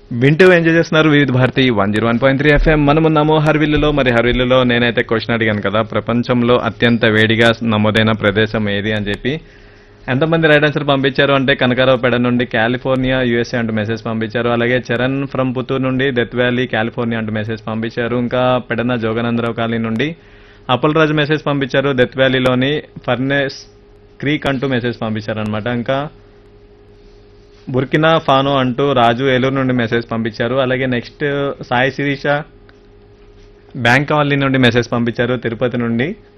వింటూ ఎంజాయ్ చేస్తున్నారు Vividh Bharati one zero one point three FM మనమున్నాము హర్విల్లులో మరి హర్విల్లులో నేనైతే క్వశ్చన్ అడిగాను కదా ప్రపంచంలో అత్యంత వేడిగా నమోదైన ప్రదేశం ఏది అని చెప్పి ఎంతమంది రైట్ ఆన్సర్ పంపించారు అంటే కనకారావుపేట నుండి కాలిఫోర్నియా యూఎస్ఏ అంటూ మెసేజ్ పంపించారు అలాగే చరణ్ ఫ్రమ్ పుత్తూరు నుండి డెత్ వ్యాలీ కాలిఫోర్నియా అంటూ మెసేజ్ పంపించారు ఇంకా పెడన జోగానందరావు కాలనీ నుండి అప్పలరాజు మెసేజ్ పంపించారు డెత్ వ్యాలీలోని ఫర్నేస్ క్రీక్ అంటూ మెసేజ్ పంపించారు అనమాట ఇంకా బుర్కినా ఫానో అంటూ రాజు ఏలూరు నుండి మెసేజ్ పంపించారు అలాగే next Sai Sirisha bank colony నుండి మెసేజ్ పంపించారు తిరుపతి నుండి